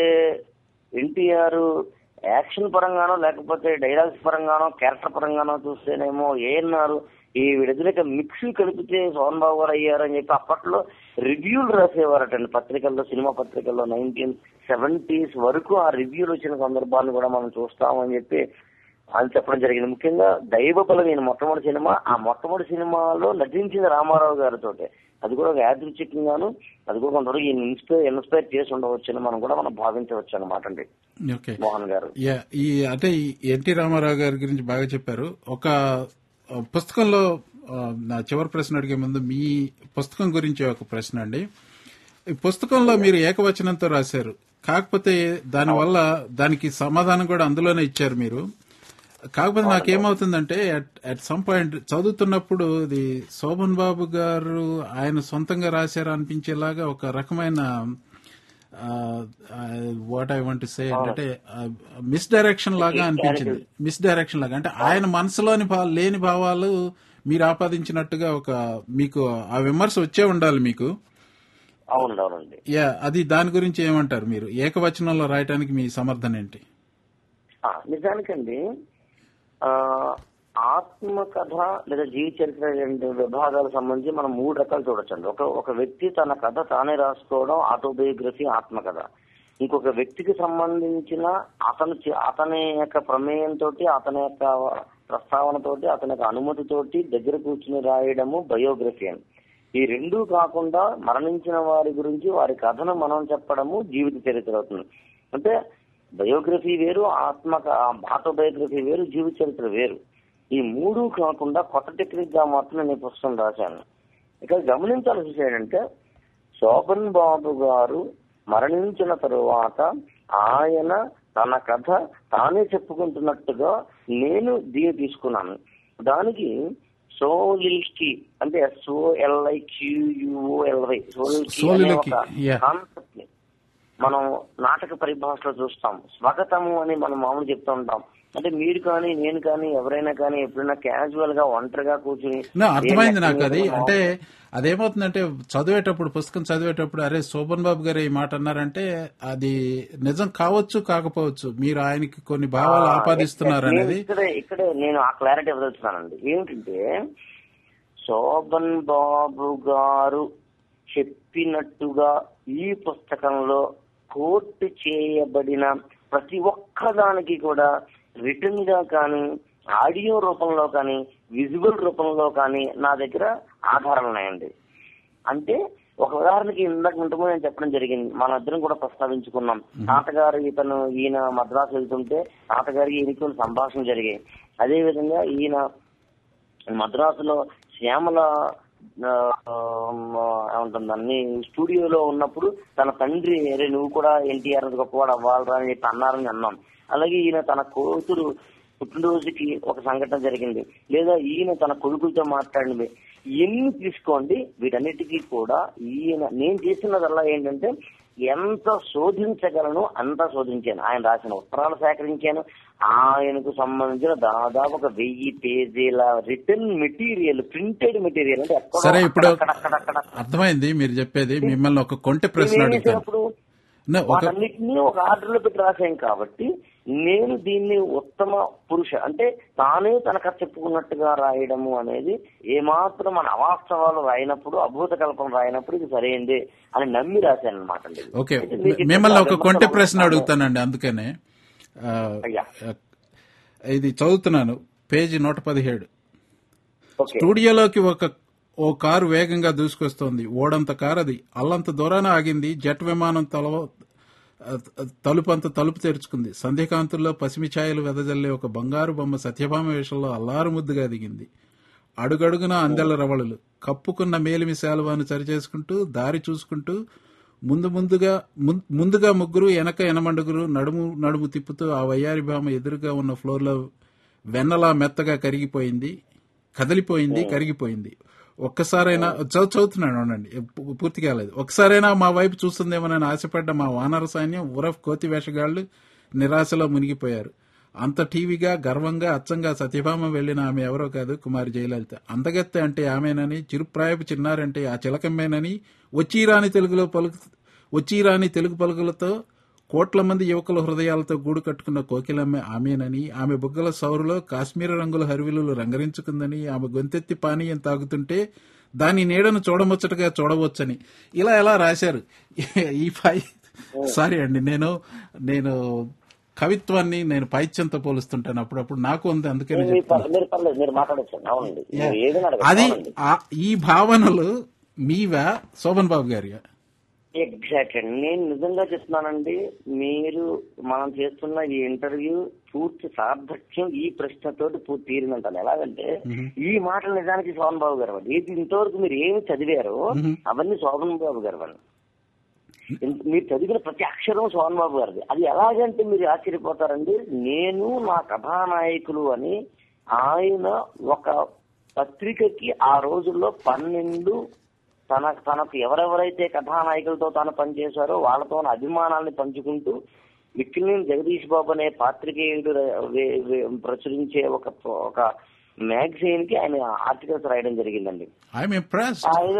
ఎన్టీఆర్ యాక్షన్ పరంగానో లేకపోతే డైలాగ్స్ పరంగానో క్యారెక్టర్ పరంగానో చూస్తేనేమో ఏఎన్ఆర్ ఈ వీడిద్దరికి మిక్స్ కలిపితే సోహన్ బాబు గారు అయ్యారని చెప్పి అప్పట్లో రివ్యూలు రాసేవారటండి పత్రికల్లో సినిమా పత్రికల్లో నైన్టీన్ సెవెంటీస్ వరకు ఆ రివ్యూలు వచ్చిన సందర్భాన్ని కూడా మనం చూస్తామని చెప్పి అని చెప్పడం జరిగింది ముఖ్యంగా దైవ బలం ఈయన మొట్టమొదటి సినిమా ఆ మొట్టమొదటి సినిమాలో నటించింది రామారావు గారితో అది కూడా ఒక యాదృచ్ఛికంగాను అది కూడా కొంతవరకు ఈయన ఇన్స్పైర్ ఇన్స్పైర్ చేసి ఉండవచ్చని మనం కూడా మనం భావించవచ్చు అనమాట అండి ఓకే మోహన్ గారు యా ఈ అంటే ఈ ఎన్టీ రామారావు గారి గురించి బాగా చెప్పారు ఒక ఆ, పుస్తకంలో ఆ, నా చివరి ప్రశ్న అడిగే ముందు మీ పుస్తకం గురించి ఒక ప్రశ్న అండి ఈ పుస్తకంలో మీరు ఏకవచనంతో రాశారు కాకపోతే దానివల్ల దానికి సమాధానం కూడా అందులోనే ఇచ్చారు మీరు కాకపోతే నాకేమవుతుందంటే అట్ సమ్ పాయింట్ చదువుతున్నప్పుడు ఇది శోభన్ బాబు గారు ఆయన సొంతంగా రాశారు అనిపించేలాగా ఒక రకమైన వాట్ ఐ వాంట్ సే అంటే మిస్ డైరెక్షన్ లాగా అనిపించింది మిస్ డైరెక్షన్ లాగా అంటే ఆయన మనసులోని భా- లేని భావాలు మీరు ఆపాదించినట్టుగా ఒక మీకు ఆ విమర్శ వచ్చే ఉండాలి మీకు అవునండి అవునండి యా అది దాని గురించి ఏమంటారు మీరు ఏకవచనంలో రాయటానికి మీ సమర్థన ఏంటి ఆ, నిజానికండి ఆ ఆత్మకథ లేదా జీవిత చరిత్ర రెండు విభాగాలకు సంబంధించి మనం మూడు రకాలు చూడొచ్చండి ఒక ఒక వ్యక్తి తన కథ తానే రాసుకోవడం ఆటోబయోగ్రఫీ ఆత్మకథ ఇంకొక వ్యక్తికి సంబంధించిన అతను చే- అతని యొక్క ప్రమేయంతో అతని యొక్క ప్రస్తావనతోటి అతని యొక్క అనుమతితోటి దగ్గర కూర్చుని రాయడము బయోగ్రఫీ అని ఈ రెండూ కాకుండా మరణించిన వారి గురించి వారి కథను మనం చెప్పడము జీవిత చరిత్ర అవుతుంది అంటే బయోగ్రఫీ వేరు ఆత్మ ఆటోబయోగ్రఫీ వేరు జీవిత చరిత్ర వేరు ఈ మూడు కాకుండా కొత్త టెక్నిక్ గా మాత్రం నేను ఈ పుస్తకం రాశాను ఇక్కడ గమనించాల్సిన విషయం ఏంటంటే శోభన్ బాబు గారు మరణించిన తరువాత ఆయన తన కథ తానే చెప్పుకుంటున్నట్టుగా నేను దీన్ని తీసుకున్నాను దానికి సోలిల్కి అంటే ఎస్ఓఎల్ఐ క్యూయుఓఎల్వై సోలిల్కి అనే సోలిల్కి, ఒక yeah. కాన్సెప్ట్ ని మనం నాటక పరిభాషలో చూస్తాం స్వాగతము అని మనం మామూలు చెప్తూ ఉంటాం అంటే మీరు కానీ నేను కానీ ఎవరైనా కానీ ఎప్పుడైనా క్యాజువల్ గా ఒంటరిగా కూర్చుని నా అర్థమైంది ఏ నాకు అది లెక్కలు అంటే అదేమవుతుందంటే చదివేటప్పుడు పుస్తకం చదివేటప్పుడు అరే శోభన్ బాబు గారు ఈ మాట అన్నారంటే అది నిజం కావచ్చు కాకపోవచ్చు మీరు ఆయనకి కొన్ని భావాలు ఆ, ఆపాదిస్తున్నారు నేను అనేది ఇక్కడే ఇక్కడే నేను ఆ క్లారిటీ ఇవ్వదలుచున్నానండి ఏమిటంటే శోభన్ బాబు గారు చెప్పినట్టుగా ఈ పుస్తకంలో కోర్టు చేయబడిన ప్రతి ఒక్కదానికి కూడా రిటర్న్ గా కానీ ఆడియో రూపంలో కానీ విజువల్ రూపంలో కానీ నా దగ్గర ఆధారాలు ఉన్నాయండి అంటే ఒక ఉదాహరణకి ఇందాక ముందు నేను చెప్పడం జరిగింది మన ఇద్దరం కూడా ప్రస్తావించుకున్నాం తాతగారు ఇతను ఈయన మద్రాసు వెళ్తుంటే తాతగారికి ఈయనకి కొన్ని సంభాషణ జరిగాయి అదే విధంగా ఈయన మద్రాసులో శ్యామల ఆ, ఏమంటుంది అన్ని స్టూడియోలో ఉన్నప్పుడు తన తండ్రి అరే నువ్వు కూడా ఎన్టీఆర్ గొప్పవాడు అవ్వాలరా అని చెప్పి అన్నారని అన్నాం అలాగే ఈయన తన కూతురు పుట్టినరోజుకి ఒక సంఘటన జరిగింది లేదా ఈయన తన కొడుకులతో మాట్లాడినవి ఎన్ని తీసుకోండి వీటన్నిటికీ కూడా ఈయన నేను చేసినదల్లా ఏంటంటే ఎంత శోధించగలను అంత శోధించాను ఆయన రాసిన ఉత్తరాలు సేకరించాను ఆయనకు సంబంధించిన దాదాపు ఒక వెయ్యి పేజీల రిటర్న్ మెటీరియల్ ప్రింటెడ్ మెటీరియల్ అంటే ఎక్కడో సరే ఇప్పుడు అక్కడక్కడక్కడక్కడ అర్థమైంది మీరు చెప్పేది మిమ్మల్ని ఒక కొంటె ప్రశ్న నేనేం అడుగుతాను చేసినప్పుడు నా ఒక వాటన్నిటిని ఒక ఆర్డర్ లో పెట్టి రాశాం కాబట్టి నేను దీన్ని ఉత్తమ పురుష అంటే తానే తన కథ చెప్పుకున్నట్టుగా రాయడము అనేది ఏమాత్రం మన అవాస్తవాలు రాయినప్పుడు అభూత కల్పన రాయినప్పుడు ఇది సరైంది అని నమ్మి రాశాను అనమాట అండి ఓకే అయితే మీకు ఇక్కడ మిమ్మల్ని ఒక కొంటె విమర్శలు ప్రశ్న వస్తాను. అడుగుతానండి అందుకనే ఆ, అయ్యా. ఇది చదువుతున్నాను పేజీ నూట పదిహేడు ఓకే స్టూడియోలోకి ఒక ఓ కారు వేగంగా దూసుకొస్తోంది ఓడంత కారు అది అల్లంత దూరాన ఆగింది జెట్ విమానం తల తలుపంత తలుపు తెరుచుకుంది సంధ్యకాంతుల్లో పసిమి ఛాయలు వెదజల్లే ఒక బంగారు బొమ్మ సత్యభామ వేషంలో అల్లారు ముద్దుగా దిగింది అడుగడుగున అందెల రవళులు కప్పుకున్న మేలిమి శాలువాను సరిచేసుకుంటూ దారి చూసుకుంటూ ముందు ముందుగా ముం- ముందుగా ముగ్గురు వెనక ఎనమండుగురు నడుము నడుము తిప్పుతూ ఆ వయ్యారి భామ ఎదురుగా ఉన్న ఫ్లోర్లో వెన్నలా మెత్తగా కరిగిపోయింది కదిలిపోయింది కరిగిపోయింది ఒక్కసారైనా చదువు చదువుతున్నాను అవునండి పూ- పూర్తి కాలేదు ఒక్కసారైనా మా వైపు చూస్తుందేమోనని ఆశపడ్డ మా వానర సైన్యం ఉరఫ్ కోతి వేషగాళ్లు నిరాశలో మునిగిపోయారు అంత టీవీగా గర్వంగా అచ్చంగా సత్యభామ వెళ్లిన ఆమె ఎవరో కాదు కుమారి జయలలిత అందగత్తె అంటే ఆమెనని చిరుప్రాయపు చిన్నారంటే ఆ చిలకమ్మేనని వచ్చీరాని తెలుగులో పలుకు వచ్చీరాని తెలుగు పలుకులతో కోట్ల మంది యువకుల హృదయాలతో గూడు కట్టుకున్న కోకిలమ్మ ఆమెనని ఆమె బుగ్గల సౌరులో కాశ్మీర రంగుల హరివిల్లులు రంగరించుకుందని ఆమె గొంతెత్తి పానీయం తాగుతుంటే దాని నీడను చూడముచ్చటగా చూడవచ్చని ఇలా ఎలా రాశారు ఈ పై సారీ అండి నేను నేను కవిత్వాన్ని నేను పైత్యంతో పోలుస్తుంటాను అప్పుడప్పుడు నాకు ఉంది అందుకని మీరు చెప్తాను పర్లేదు మీరు పర్లేదు మీరు మాట్లాడచ్చు అవునండి మీరు ఏదైనా అడగండి. అది అవునండి. ఆ- ఈ భావనలు మీవా శోభన్ బాబు గారిగా ఎగ్జాక్ట్ అండి నేను నిజంగా చెప్తున్నానండి మీరు మనం చేస్తున్న ఈ ఇంటర్వ్యూ పూర్తి సార్థక్యం ఈ ప్రశ్నతోటి పూర్తి తీరిందంటాను ఎలాగంటే ఈ మాటలు నిజానికి శోభన్ బాబు గారు అండి ఇది ఇంతవరకు మీరు ఏమి చదివారో అవన్నీ శోభన్ బాబు గారు అండి ఇంత- మీరు చదివిన ప్రతి అక్షరం శోభన్ బాబు గారిది అది ఎలాగంటే మీరు ఆశ్చర్యపోతారండి నేను నా కథానాయకులు అని ఆయన ఒక పత్రికకి ఆ రోజుల్లో పన్నెండు తన తనకు ఎవరెవరైతే కథానాయకులతో తాను పనిచేశారో వాళ్ళతో ఉన్న అభిమానాన్ని పంచుకుంటూ మిక్కిలిని జగదీష్ బాబు అనే పాత్రికేయుడు ర- వే- వే- ప్రచురించే ఒక ఒక మ్యాగజైన్ కి ఆయన ఆర్టికల్స్ రాయడం జరిగిందండి ఐఎమ్ ఇంప్రెస్డ్ ఆయన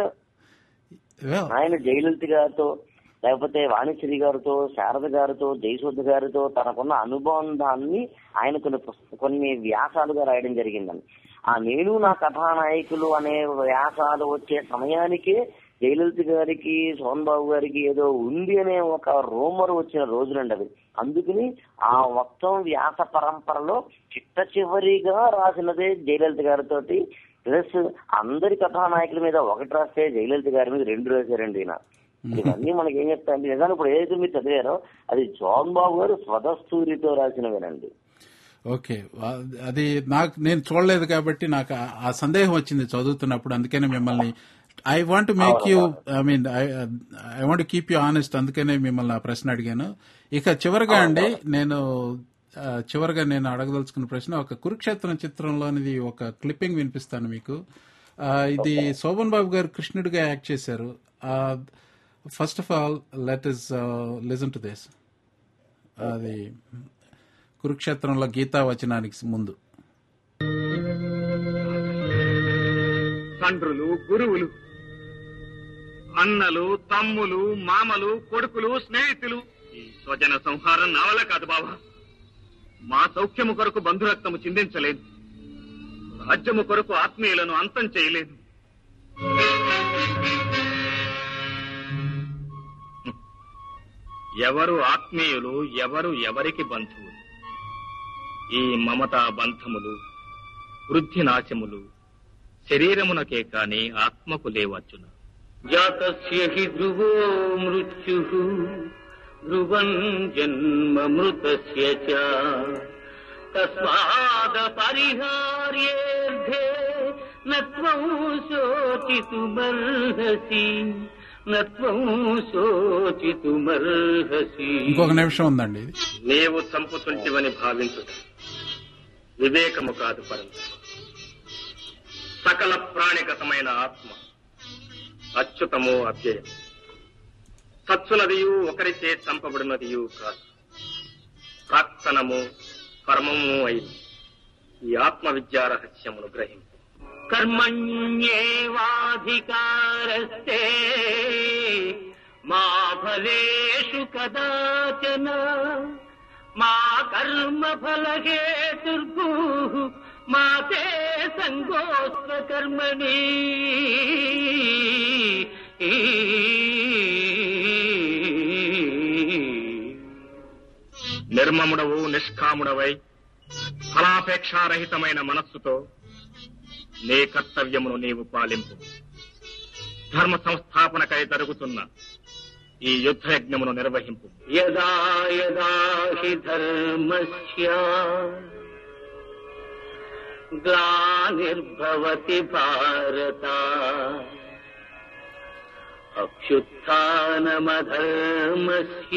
ఆయన జయలలిత గారితో లేకపోతే వాణిశ్రీ గారితో శారద గారితో జయశోధ గారితో తనకున్న అనుబంధాన్ని ఆయన కొన్ని పుస్త- కొన్ని వ్యాసాలుగా రాయడం జరిగిందండి ఆ నేను నా కథానాయకులు అనే వ్యాసాలు వచ్చే సమయానికే జయలలిత గారికి సోహన్ బాబు గారికి ఏదో ఉంది అనే ఒక రూమర్ వచ్చిన రోజులండి అది అందుకని ఆ మొత్తం వ్యాస పరంపరలో చిట్ట చివరిగా రాసినదే జయలలిత గారితో ప్లస్ అందరి కథానాయకుల మీద ఒకటి రాస్తే జయలలిత గారి మీద రెండు రాశారండి ఈయన ఇవన్నీ మనకి ఏం చెప్తాయండి నిజానికి ఇప్పుడు ఏదైతే మీరు చదివారో అది జోన్ బాబు గారు స్వదస్తూరితో రాసినవేనండి ఓకే వా- అది నాకు నేను చూడలేదు కాబట్టి నాకు ఆ- ఆ సందేహం వచ్చింది చదువుతున్నప్పుడు అందుకనే మిమ్మల్ని I want make you I mean I want keep you honest అందుకనే మిమ్మల్ని ఆ ప్రశ్న అడిగాను ఇక చివరిగా అండి నేను ఆ, చివరిగా నేను అడగదలుచుకున్న ప్రశ్న ఒక కురుక్షేత్రం చిత్రంలోనిది ఒక క్లిప్పింగ్ వినిపిస్తాను మీకు ఆ, ఇది శోభన్ బాబు గారు కృష్ణుడిగా యాక్ట్ చేశారు first of all let us listen to this అది కురుక్షేత్రంలో గీతా వచనానికి ముందు తండ్రులు గురువులు అన్నలు తమ్ములు మామలు కొడుకులు స్నేహితులు ఈ స్వజన సంహారం నా వల్ల కాదు బావా మా సౌఖ్యము కొరకు బంధురక్తము చిందించలేదు రాజ్యము కొరకు ఆత్మీయులను అంతం చేయలేదు ఎవరు ఆత్మీయులు ఎవరు ఎవరికి బంధువులు ఈ మమతా బంధములు వృద్ధి నాశములు శరీరమునకే కాని ఆత్మకు లేవచ్చును జాతస్య హి ధ్రువో మృత్యు ధ్రువం జన్మ మృతస్య చ తస్మాద పరిహార్యేర్థే నత్వం శోచితుమర్హసి నత్వం శోచితుమర్హసి ఇంకొక నిమిషం ఉందండి ఇది నీవు చంపుతుంటివని భావించుట వివేకము కాదు పరంత సకల ప్రాణిగతమైన ఆత్మ అచ్యుతము అవ్యయం సచ్చునదియు ఒకరిచే చంపబడినదియు కాదు ప్రాక్తనము కర్మము అయి ఈ ఆత్మ విద్యా రహస్యమును గ్రహింపు కర్మణ్యేవాధికారస్తే మా ఫలేషు కదాచన మా కర్మ ఫలహేతుర్భూ మా తే సంగోస్వ కర్మణి నిర్మముడవు నిష్కాముడవై ఫలాపేక్షారహితమైన మనస్సుతో నీ కర్తవ్యమును నీవు పాలింపు ధర్మ సంస్థాపనకై జరుగుతున్న ఈ యుద్ధ యజ్ఞమును నిర్వహింపు యదా యదా హి ధర్మస్య గ్లానిర్భవతి భారత అభ్యుత్నమధర్మస్య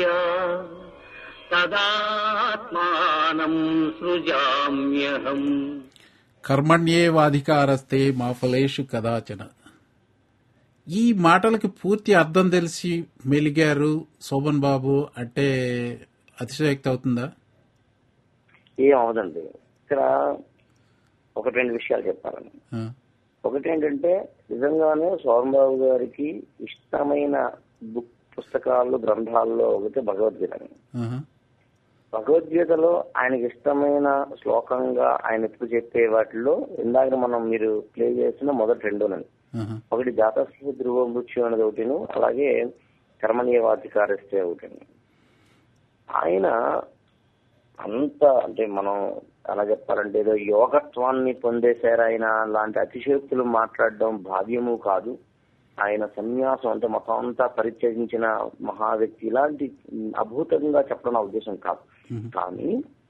తదాత్మానం సృజామ్యహం కర్మణ్యేవాధికారస్తే మా ఫలేషు కదాచన ఈ మాటలకి పూర్తి అర్థం తెలిసి మెలిగారు శోభన్ బాబు అంటే అతిశయోక్తి అవుతుందా ఏం అవదండి ఇక్కడ ఒకటి రెండు విషయాలు చెప్పాలని ఆ, ఒకటి ఏంటంటే నిజంగానే సోమన్ బాబు గారికి ఇష్టమైన బుక్ పుస్తకాలు గ్రంథాల్లో ఒకటి భగవద్గీత ఆహా, భగవద్గీతలో ఆయనకి ఇష్టమైన శ్లోకంగా ఆయన ఎప్పుడు చెప్పే వాటిలో ఇందాక మనం మీరు ప్లే చేసిన మొదటి రెండునండి ఆహా, ఒకటి జాతస్య ధ్రువ మృత్యు అనేది ఒకటిను అలాగే కర్మణీయవాధికారిస్తే ఒకటిను ఆయన అంత అంటే మనం ఎలా చెప్పాలంటే ఏదో యోగత్వాన్ని పొందేశారు ఆయన లాంటి అతిశయోక్తులు మాట్లాడడం భావ్యము కాదు ఆయన సన్యాసం అంటే మొత్తం అంతా పరిత్యజించిన మహా వ్యక్తి ఇలాంటి అభూతంగా చెప్పడం నా ఉద్దేశం కాదు కానీ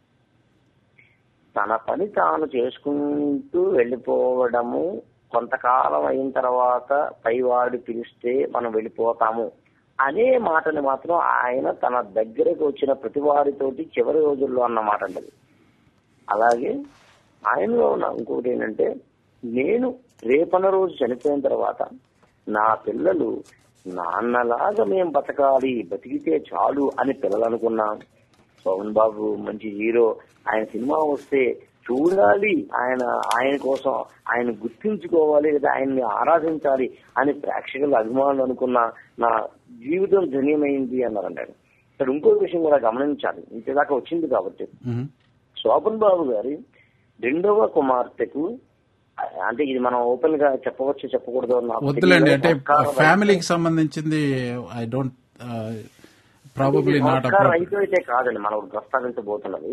తన పని తాను చేసుకుంటూ వెళ్ళిపోవడము కొంతకాలం అయిన తర్వాత పైవాడు పిలిస్తే మనం వెళ్ళిపోతాము అనే మాటని మాత్రం ఆయన తన దగ్గరకు వచ్చిన ప్రతి వారితోటి చివరి రోజుల్లో అన్న మాట అంటది అలాగే ఆయనలో ఉన్న ఇంకొకటి ఏంటంటే నేను రేపన రోజు చనిపోయిన తర్వాత నా పిల్లలు నాన్నలాగా మేం బతకాలి బతికితే చాలు అని పిల్లలు అనుకున్నాం పవన్ బాబు మంచి హీరో ఆయన సినిమా వస్తే చూడాలి ఆయన ఆయన కోసం ఆయన గుర్తించుకోవాలి లేదా ఆయన్ని ఆరాధించాలి అని ప్రేక్షకులు అభిమానులు అనుకున్న నా జీవితం ధన్యమైంది అన్నారండి ఆయన ఇక్కడ ఇంకో విషయం కూడా గమనించాలి ఇంతదాకా వచ్చింది కాబట్టి ఉహు, శోభన్ బాబు గారి రెండవ కుమార్తెకు అంటే ఇది మనం ఓపెన్ గా చెప్పవచ్చు చెప్పకూడదు నాకు వద్దులేండి తెలియదు. అంటే సంస్కార ఫ్యామిలీకి సంబంధించింది ఐ డోంట్ ప్రాబబ్లీ నాట్ సంస్కార రహితం అయితే కాదండి మనం ఇప్పుడు ప్రస్తావించబోతున్నది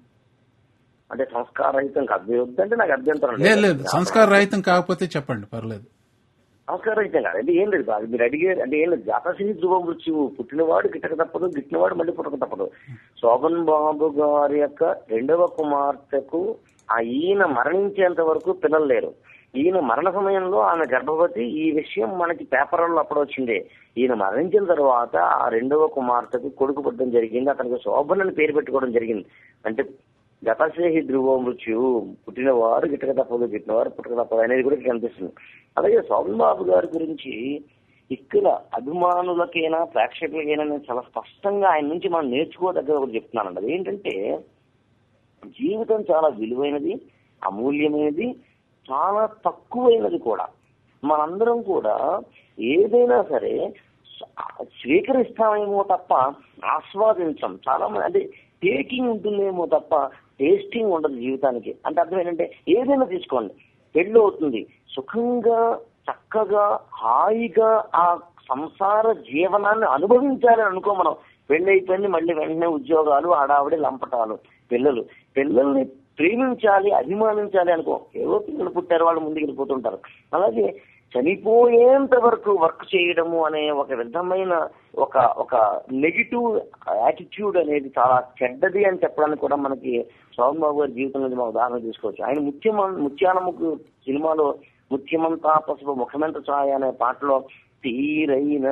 అంటే సంస్కార రహితం కాదు మీరు వద్దంటే నాకు అభ్యంతరం లేదు లేదు సంస్కార రహితం కాకపోతే చెప్పండి పర్లేదు సంస్కార రహితం కాదు అంటే ఏం లేదు బాగా మీరు అడిగే అంటే ఏం లేదు జాతశ్రీ ధ్రువ మృత్యువు పుట్టినవాడు గిట్టక తప్పదు గిట్టినవాడు మళ్ళీ పుట్టక తప్పదు శోభన్ బాబు గారి యొక్క రెండవ కుమార్తెకు ఆ ఈయన మరణించేంత వరకు పిల్లలు లేరు ఈయన మరణ సమయంలో ఆమె గర్భవతి ఈ విషయం మనకి పేపర్లలో అప్పుడు వచ్చింది ఈయన మరణించిన తర్వాత ఆ రెండవ కుమార్తెకు కొడుకు పుట్టడం జరిగింది అతనికి శోభన్ అని పేరు పెట్టుకోవడం జరిగింది అంటే గతశేహి ధ్రువ మృత్యు పుట్టినవారు గిట్టక తప్పదు గిట్టినవారు పుట్టక తప్పదు అనేది కూడా ఇక్కడ కనిపిస్తుంది అలాగే శోభన్ బాబు గారి గురించి ఇక్కడ అభిమానులకైనా ప్రేక్షకులకైనా నేను చాలా స్పష్టంగా ఆయన నుంచి మనం నేర్చుకోదగ్గర ఒకటి చెప్తున్నానండి అదేంటంటే జీవితం చాలా విలువైనది అమూల్యమైనది చాలా తక్కువైనది కూడా మనందరం కూడా ఏదైనా సరే స్వీకరిస్తామేమో తప్ప ఆస్వాదించం చాలా మంది అంటే టేకింగ్ ఉంటుందేమో తప్ప టేస్టింగ్ ఉండదు జీవితానికి అంటే అర్థం ఏంటంటే ఏదైనా తీసుకోండి పెళ్ళి అవుతుంది సుఖంగా చక్కగా హాయిగా ఆ సంసార జీవనాన్ని అనుభవించాలని అనుకో మనం పెళ్లి అయిపోయింది మళ్ళీ వెంటనే ఉద్యోగాలు ఆడావిడి లంపటాలు పిల్లలు పిల్లల్ని ప్రేమించాలి అభిమానించాలి అనుకో ఏవో పిల్లలు పుట్టారు వాళ్ళు ముందుకు వెళ్ళిపోతుంటారు అలాగే చనిపోయేంత వరకు వర్క్ చేయడము అనే ఒక విధమైన ఒక ఒక నెగిటివ్ యాటిట్యూడ్ అనేది చాలా చెడ్డది అని చెప్పడానికి కూడా మనకి శోభన్ బాబు గారి జీవితం నుంచి మనం ఉదాహరణ తీసుకోవచ్చు ఆయన ముత్యం ముత్యాలముకు సినిమాలో ముత్యమంతా పసుపు ముఖమెంత ఛాయ అనే పాటలో తీరైన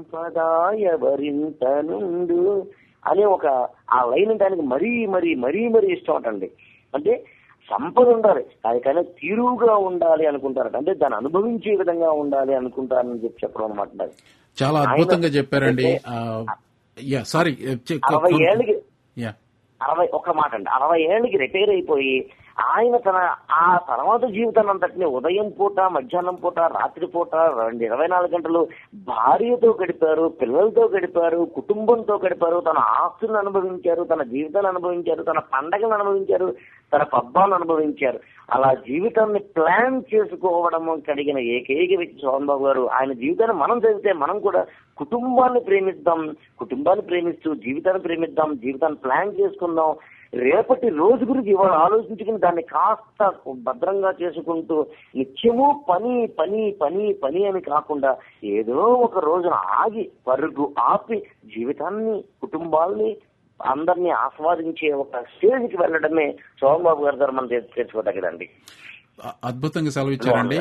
సంపదాయవరింత నుండు అనే ఒక ఆ లైన్ దానికి మరీ మరీ మరీ మరీ ఇష్టం అంటండి అంటే సంపద ఉండాలి అది కానీ తీరువుగా ఉండాలి అనుకుంటారట అంటే దాన్ని అనుభవించే విధంగా ఉండాలి అనుకుంటారని చెప్పి చెప్పడం అనమాట చాలా అద్భుతంగా చెప్పారండి యా సారీ అరవై ఏళ్ళకి యా అరవై ఒక మాట అండి అరవై ఏళ్ళకి రిటైర్ అయిపోయి ఆయన తన ఆ తర్వాత జీవితాన్ని అంతటిని ఉదయం పూట మధ్యాహ్నం పూట రాత్రి పూట రెండు ఇరవై నాలుగు గంటలు భార్యతో గడిపారు పిల్లలతో గడిపారు కుటుంబంతో గడిపారు తన ఆస్తులను అనుభవించారు తన జీవితాన్ని అనుభవించారు తన పండగలను అనుభవించారు తన పబ్బాలను అనుభవించారు అలా జీవితాన్ని ప్లాన్ చేసుకోవడం కలిగిన ఏకైక వ్యక్తి శోభన్ బాబు గారు ఆయన జీవితాన్ని మనం చదివితే మనం కూడా కుటుంబాన్ని ప్రేమిద్దాం కుటుంబాన్ని ప్రేమిస్తూ జీవితాన్ని ప్రేమిద్దాం జీవితాన్ని ప్లాన్ చేసుకుందాం రేపటి రోజు గురించి ఇవాళ ఆలోచించుకుని దాన్ని కాస్త భద్రంగా చేసుకుంటూ నిత్యము పని పని పని పని అని కాకుండా ఏదో ఒక రోజున ఆగి పరుగు ఆపి జీవితాన్ని కుటుంబాల్ని అందరినీ ఆస్వాదించే ఒక స్టేజ్కి వెళ్ళడమే శోభన్ బాబు గారి ద్వారా మనం తె- తెచ్చుకోదగ్గదండి అ- అద్భుతంగా సెలవిచ్చారండి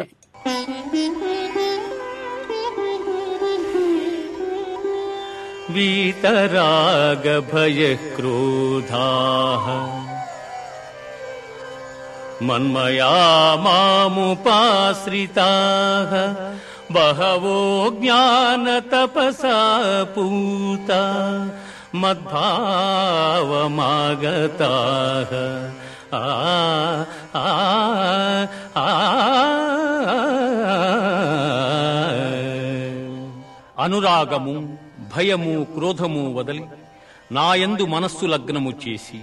वीतरागभयक्रोधाः मन्मया मामुपाश्रिताः बहवो ज्ञानतपसा पूता मद्भावमागताः आ आ आ అనురాగము భయము క్రోధము వదలి నాయందు మనస్సు లగ్నము చేసి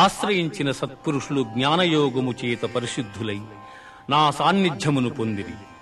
ఆశ్రయించిన సత్పురుషులు జ్ఞానయోగము చేత పరిశుద్ధులై నా సాన్నిధ్యమును పొందిరి